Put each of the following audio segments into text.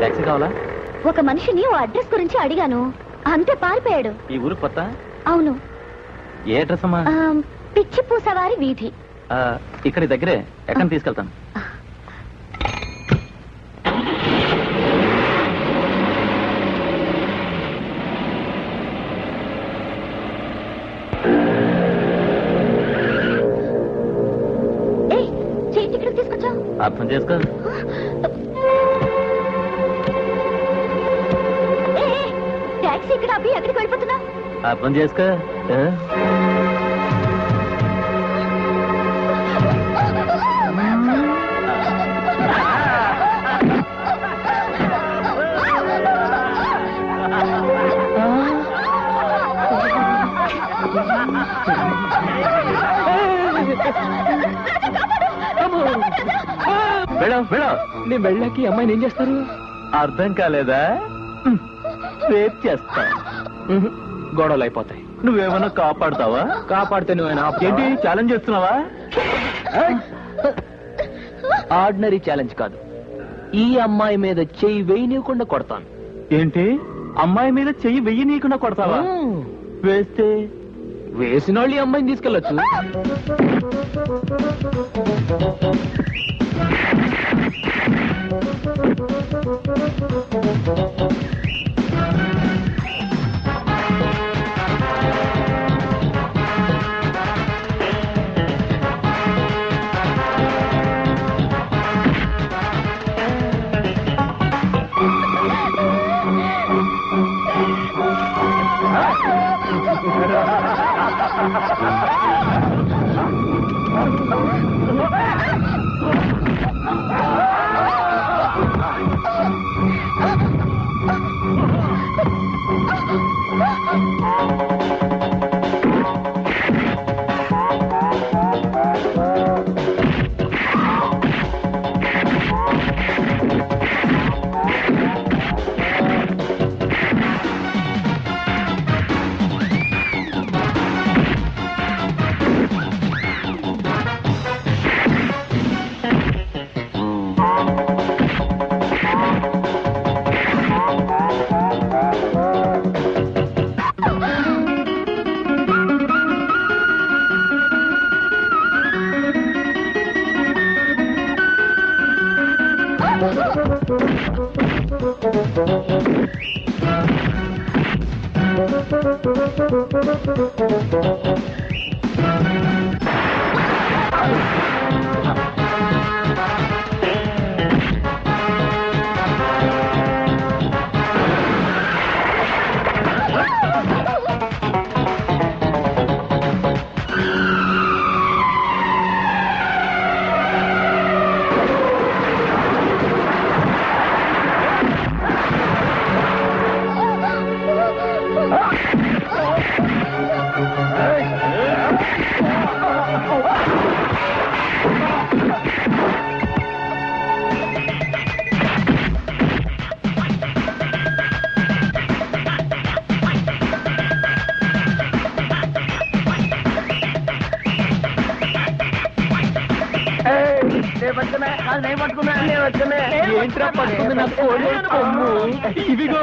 Taxi కావాలా ఒక మనిషిని ఓ అడ్రస్ గురించి అడిగాను అంతే పారిపోయాడు ఈ ఊరు కొత్త అవును ఏ అడ్రస్ అమ్మా ఆ, పిచ్చి పూసవారి వీధి ఆ, ఇక్కడి దగ్గరే ఎక్కడ తీసుకెళ్తాను ఏ చేతి ఇక్కడికి తీసుకొచ్చావు అర్థం చేసుకో ఏ, ఏ, టాక్సీ ఇక్కడ అబ్బి ఎక్కడికి వెళ్ళిపోతున్నా అర్థం చేసుకో ఆ? వెళ్ళాం వెళ్ళాం నేను వెళ్ళాక ఈ అమ్మాయిని ఏం చేస్తారు అర్థం కాలేదా హ్మ్. రేప్ చేస్తా ఉహు, గొడవలు అయిపోతాయి నువ్వేమన్నా కాపాడుతావా కాపాడితే నువ్వేనా ఏంటి ఛాలెంజ్ చేస్తున్నావా ఆర్డినరీ ఛాలెంజ్ కాదు ఈ అమ్మాయి మీద చెయ్యి వేయనీయకుండా కొడతాను ఏంటి అమ్మాయి మీద చెయ్యి వెయ్యి నీకుండా కొడతావా వేస్తే వేసిన వాళ్ళు ఈ అమ్మాయిని తీసుకెళ్ళొచ్చు ఏంట్రా పట్టుకుంది నా కోడి కొమ్ము ఇదిగో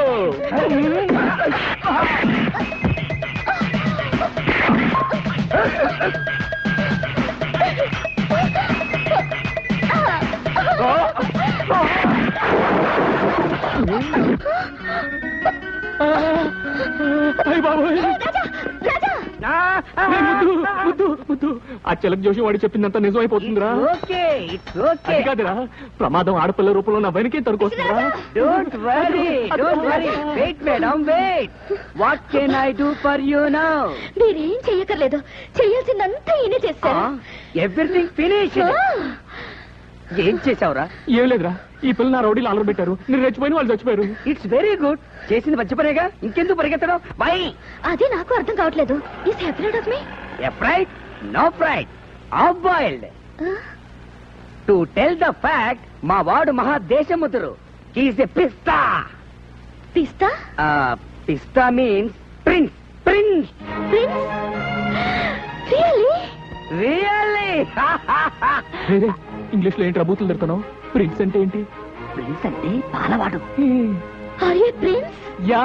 అయ్య బాబోయ్ రాజా ఏ, ముద్దు ముద్దు ముద్దు ఆ చిలక జోషి వాడు చెప్పిందంతా నిజమైపోతుందిరా ఓకే ఇట్స్ ఓకే అది కాదురా ప్రమాదం ఆడపిల్ల రూపంలో నా వెనకే తరుకొస్తుందిరా don't worry don't worry wait madam wait what can I do for you now మీరేం చెయ్యక్కర్లేదు చెయ్యాల్సిందంతా ఈయనే చేశారు ఎవ్రీథింగ్ ఫినిష్ ఏం చేసావురా ఏం లేదురా ఈ పిల్ల నా రౌడీలు అలర పెట్టారు నేను రెచ్చిపోయిన వాళ్ళు చచ్చిపోయారు ఇట్స్ వెరీ గుడ్ చేసింది మంచి పనేగా ఇంకెందుకు పరిగెత్తడం బై అది నాకు అర్థం కావట్లేదు ఈ separate of me fried no fried of boiled to tell the fact మా వాడు మహా దేశముతురు హీస్ ఎ పిస్తా పిస్తా పిస్తా means prince prince prince really really English లో ఏంటి రబూతులు తిడతాను ప్రిన్స్ అంటే ఏంటి ప్రిన్స్ అంటే పాలవాడు ఆర్ యూ ప్రిన్స్ యా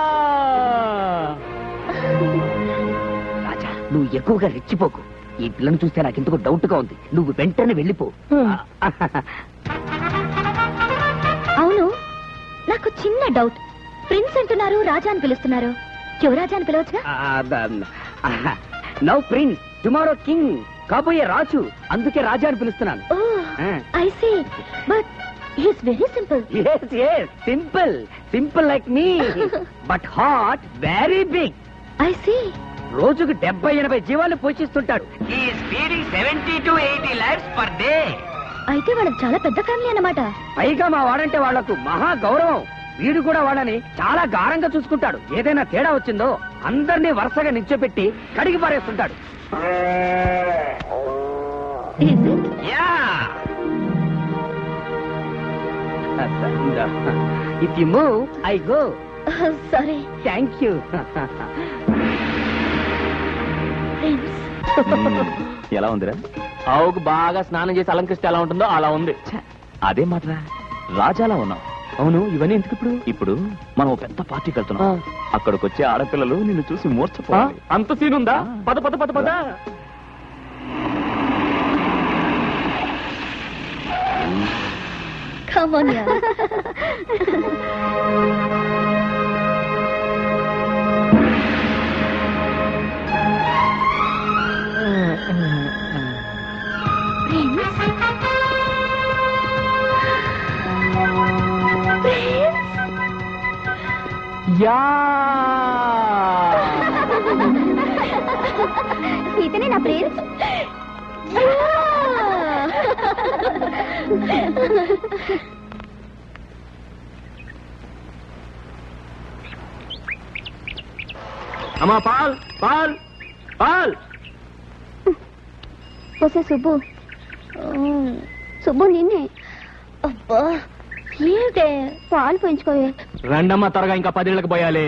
రాజా నువ్వు ఎక్కువగా రెచ్చిపోకు ఈ పిల్లను చూస్తే నాకెందుకు డౌట్ గా ఉంది నువ్వు వెంటనే వెళ్ళిపో అవును నాకు చిన్న డౌట్ ప్రిన్స్ అంటున్నారు రాజా అని పిలుస్తున్నారు యువరాజా అని పిలవచ్చుగా నౌ ప్రిన్స్ టుమారో కింగ్ కాబోయే రాజు అందుకే రాజా అని పిలుస్తున్నాను oh I see but he's very simple yes yes simple simple like me but hot very big I see రోజుకు డెబ్బై ఎనభై జీవాలు పోషిస్తుంటాడు feeding seventy to eighty lakhs per day అయితే వాళ్ళకి చాలా పెద్ద ఫ్యామిలీ అన్నమాట పైగా మా వాడంటే వాళ్లకు మహా గౌరవం వీడు కూడా వాళ్ళని చాలా గారంగా చూసుకుంటాడు ఏదైనా తేడా వచ్చిందో అందరినీ వరుసగా నిల్చోపెట్టి కడిగి పారేస్తుంటాడు Is it? Yeah if you move I go Oh, sorry, thank you prince ఎలా ఉందిరా ఆవుకు బాగా స్నానం చేసి అలంకరిస్తే ఎలా ఉంటుందో అలా ఉంది అదే మాట్రా రాజాలా ఉన్నావు అవును ఇవన్నీ ఎందుకు ఇప్పుడు ఇప్పుడు మనం ఓ పెద్ద పార్టీకి వెళ్తున్నాం ఆ. అక్కడికి వచ్చే ఆడపిల్లలు నిన్ను చూసి మూర్చపోవాలి అంత సీన్ ఉందా పద పద పద పద Come on, yeah. Prince? Prince? Yeah ఇతనే నా ప్రిన్స్ అమ్మా పాల్ పాల్ పాల్ వస్తే సుబ్బు ఉమ్, సుబ్బు నిన్నే అబ్బా ఏంటే పాలు పెంచుకోవే రండమ్మా త్వరగా ఇంకా పదేళ్ళకి పోయాలి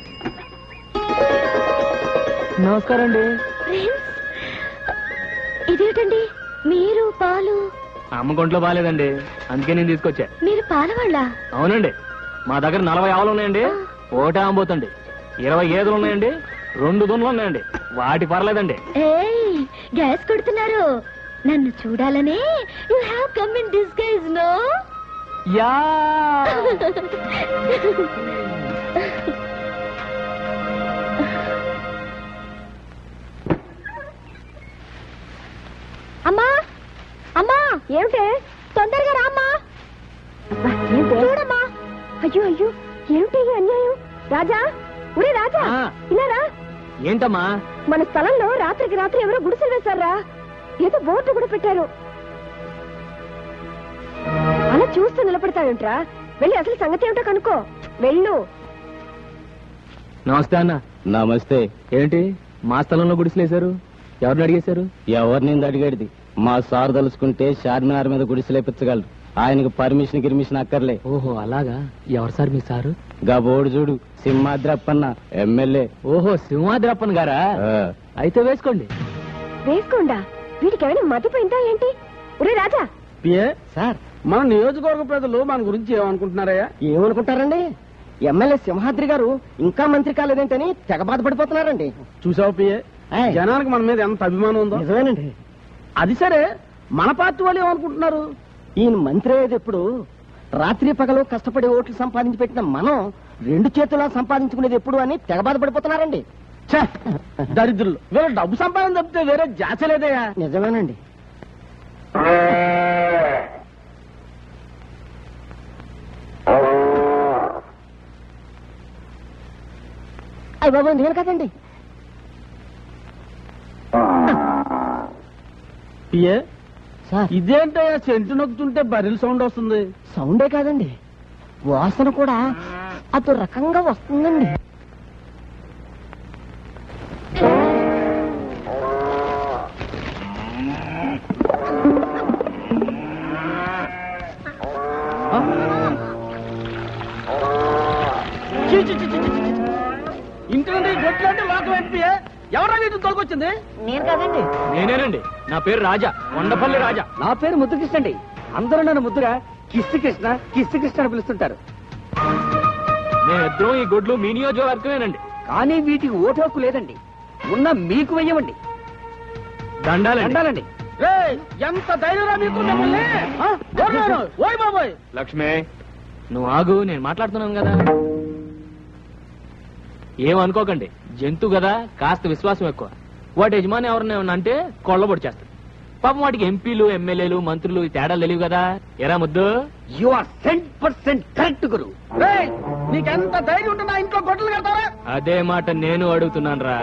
నమస్కారం అండి ప్రిన్స్ ఇదేంటండి మీరు పాలు అమ్మ కొంట్లో బాగాలేదండి అందుకే నేను తీసుకొచ్చా మీరు పాలవాళ్ళ అవునండి మా దగ్గర నలభై ఆవులు ఉన్నాయండి ఓటే అమ్మబోతండి ఇరవై గేదెలు ఉన్నాయండి రెండు దున్నులు ఉన్నాయండి వాటి పర్లేదండి ఏయ్ గ్యాస్ కొడుతున్నారు నన్ను చూడాలనే you have come in disguise no yeah అమ్మా అమ్మా ఏమిటే తొందరగా రామ్మా చూడమ్మా అయ్యో అయ్యో ఏమిటి ఈ అన్యాయం రాజా ఉడే రాజా ఆ. ఇలా రా ఏంటమ్మా మన స్థలంలో రాత్రికి రాత్రి ఎవరో గుడిసెలు వేశారా ఏదో బోర్డు కూడా పెట్టారు అలా చూస్తూ నిలబడతావేంట్రా వెళ్ళి అసలు సంగతి ఏమిటో కనుక్కో వెళ్ళు నమస్తే అన్న నమస్తే ఏంటి మా స్థలంలో గుడిసెలేశారు ఎవరిని అడిగేశారు ఎవరిని అడిగేది మా సార్ తలుచుకుంటే చార్మినార్ మీద గుడిసెలేపించగలరు ఆయనకు పర్మిషన్ గిర్మిషన్ అక్కర్లే ఓహో అలాగా ఎవరు సార్ మీ సారు గబోడు చూడు సింహాద్రప్పన్న ఎమ్మెల్యే ఓహో సింహాద్రప్పన్ గారా ఆ, అయితే వేసుకోండి వేసుకోండా వీడికి ఏమైనా మతిపోయిందా ఏంటి ఒరే రాజా పిఏ సార్ మన నియోజకవర్గ ప్రజలు మన గురించి ఏమనుకుంటున్నారయ్యా ఏమనుకుంటారండి ఎమ్మెల్యే సింహాద్రి గారు ఇంకా మంత్రి కాలేదేంటని తెగ బాధపడిపోతున్నారండి చూసావు పిఏ ఆయ్. జనానికి మన మీద ఎంత అభిమానం ఉందో నిజమేనండి అది సరే మన పార్టీ వాళ్ళు ఏమనుకుంటున్నారు ఈయన మంత్రి అయ్యేది ఎప్పుడు రాత్రి పగలు కష్టపడి ఓట్లు సంపాదించి పెట్టిన మనం రెండు చేతులా సంపాదించుకునేది ఎప్పుడు అని తెగ బాధపడిపోతున్నారండి ఛే, దరిద్రులు వీళ్ళ డబ్బు సంపాదన తప్పితే వేరే జాచ లేదయ్యా నిజమేనండి అయ్య బాబు నేను కదండి పిఏ సార్ ఇదేంటయ్యా సెంటు నొక్కుతుంటే బరిల్ సౌండ్ వస్తుంది సౌండే కాదండి వాసన కూడా అదో రకంగా వస్తుందండి చీ, చీ, చీ, చీ, చీ, చీ. ఇంటి నుండి గొట్లాంటి లోకం ఏంటి పిఏ ఎవరా నీటి తొలగొచ్చింది నేను కాదండి నేనేనండి నా పేరు రాజా కొండపల్లి రాజా నా పేరు ముద్దుకృష్ణండి అందరూ నన్ను ముద్దుగా కిస్సు కృష్ణ కిస్సు కృష్ణ అని పిలుస్తుంటారు మేమిద్దరం ఈ గుడ్లు మీ నియోజకవర్గమేనండి కానీ వీటికి ఓటు హక్కు లేదండి ఉన్న మీకు వెయ్యమండి దండాలండి అండాలండి రేయ్, ఎంత ధైర్యం మీకు మిమ్మల్ని? ఆ? ఓర్నాను, ఓయ్ బాబోయ్ లక్ష్మి నువ్వు ఆగు నేను మాట్లాడుతున్నాను కదా ఏమనుకోకండి జంతు కదా కాస్త విశ్వాసం ఎక్కువ వాటి యజమాని ఎవరన్నా ఏమన్నా అంటే కొల్లబొడి చేస్తాడు పాపం వాటికి ఎంపీలు ఎమ్మెల్యేలు మంత్రులు ఈ తేడాలు తెలియవు కదా ఎరా ముద్దు you are cent percent correct గురు రేయ్, నీకెంత ధైర్యం ఉంటే నా ఇంట్లో గొడ్డలు కడతారా అదే మాట నేను అడుగుతున్నాను రా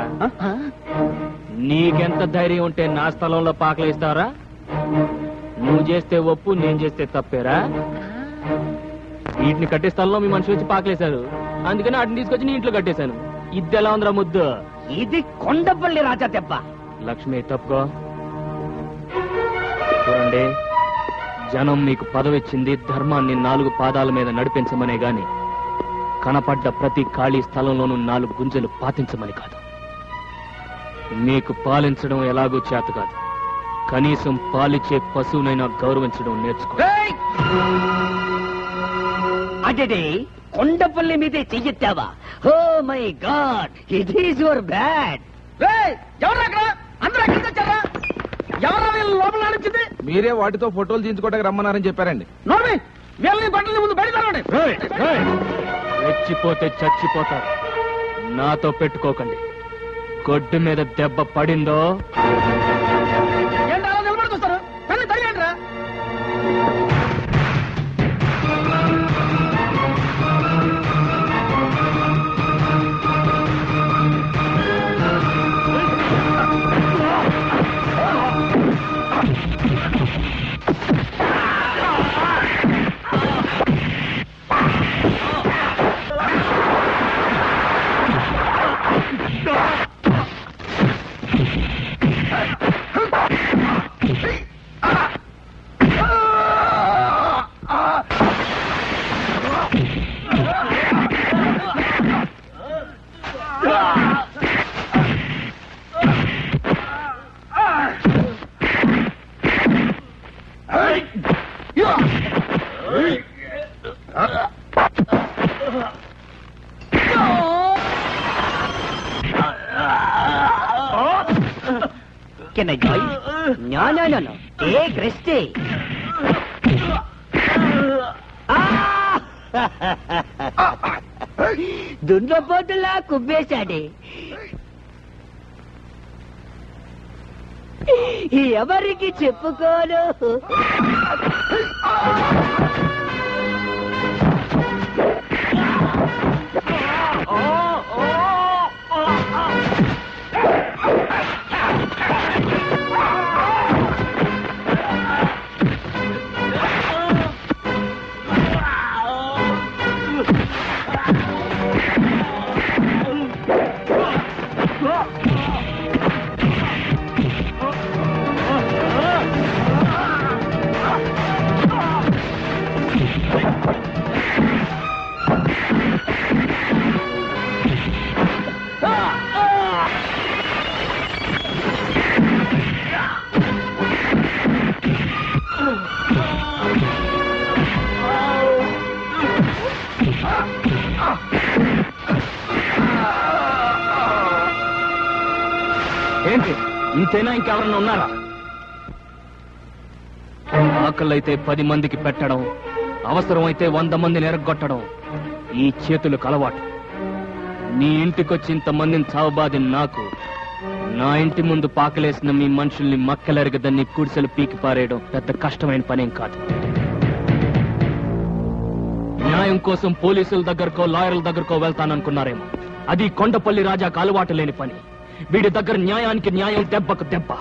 నీకెంత ధైర్యం ఉంటే నా స్థలంలో పాకలేస్తావరా నువ్వు చేస్తే ఒప్పు నేను చేస్తే తప్పేరా వీటిని కట్టే స్థలంలో మీ మనిషి వచ్చి పాకలేశారు అందుకని వాటిని తీసుకొచ్చి నీ ఇంట్లో కట్టేశాను ఇది ఎలా ఉందిరా ముద్దు ఇది కొండపల్లి రాజా దెబ్బ లక్ష్మి తప్పుకో చూడండి జనం మీకు పదవిచ్చింది ధర్మాన్ని నాలుగు పాదాల మీద నడిపించమనే గాని కనపడ్డ ప్రతి ఖాళీ స్థలంలోనూ నాలుగు గుంజలు పాతించమని కాదు మీకు పాలించడం ఎలాగూ చేత కాదు కనీసం పాలిచ్చే పశువునైనా గౌరవించడం నేర్చుకో రేయ్! అడడే కొండపల్లి మీదే చెయ్యెత్తావా oh my god it is your bad రేయ్, ఎవరు అక్కడ అందరూ ఎక్కడికి వచ్చారా ఎవరా వీళ్ళు లోపల నడిచింది మీరే వాటితో ఫోటోలు తీయించుకోవడానికి రమ్మన్నారని చెప్పారండి నోర్మి వీళ్ళని గొడ్డలి ముందు బయటకు రెచ్చిపోతే చచ్చిపోతారు నాతో పెట్టుకోకండి గొడ్డు మీద దెబ్బ పడిందో ఏంటి అలా నిలబడి చూస్తారు కళ్ళు తగిలేంట్రా can I join no no no no take rest దున్నపోతులా కుబ్బేశాడే ఎవరికి చెప్పుకోను ఏంటి ఇంతేనా ఇంకెవరన్నా ఉన్నారా ఆకలైతే పది మందికి పెట్టడం అవసరమైతే వంద మందిని ఎరగొట్టడం ఈ చేతులకు అలవాటు నీ ఇంటికొచ్చి ఇంతమందిని చావబాది నాకు నా ఇంటి ముందు పాకలేసిన మీ మనుషుల్ని మక్కలెరగదని కుడిసెలు పీకి పారేయడం పెద్ద కష్టమైన పనేం కాదు న్యాయం కోసం పోలీసుల దగ్గరకో లాయర్ల దగ్గరకో వెళ్తాననుకున్నారేమో అది కొండపల్లి రాజాకు అలవాటు లేని పని వీడి దగ్గర న్యాయానికి న్యాయం దెబ్బకు దెబ్బ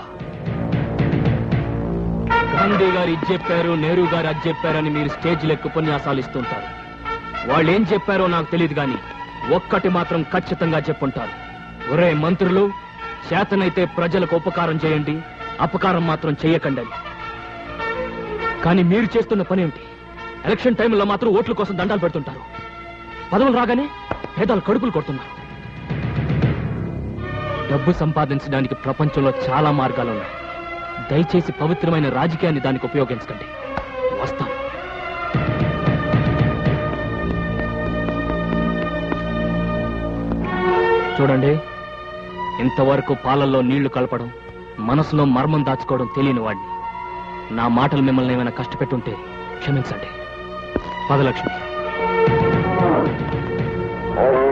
గాంధీ గారు ఇది చెప్పారు నెహ్రూ గారు అది చెప్పారని మీరు స్టేజ్ లెక్క ఉపన్యాసాలు ఇస్తుంటారు వాళ్ళు ఏం చెప్పారో నాకు తెలియదు గాని ఒక్కటి మాత్రం ఖచ్చితంగా చెప్పుంటారు ఒరే మంత్రులు చేతనైతే ప్రజలకు ఉపకారం చేయండి అపకారం మాత్రం చేయకండి అని. కానీ మీరు చేస్తున్న పని ఏమిటి ఎలక్షన్ టైంలో మాత్రం ఓట్ల కోసం దండాలు పెడుతుంటారు పదవులు రాగానే పేదలు కడుపులు కొడుతున్నారు డబ్బు సంపాదించడానికి ప్రపంచంలో చాలా మార్గాలు ఉన్నాయి దయచేసి పవిత్రమైన రాజకీయాన్ని దానికి ఉపయోగించకండి వస్తాను చూడండి ఇంతవరకు పాలల్లో నీళ్లు కలపడం మనసులో మర్మం దాచుకోవడం తెలియని వాడిని నా మాటలు మిమ్మల్ని ఏమైనా కష్టపెట్టుంటే క్షమించండి పదలక్ష్మి Oh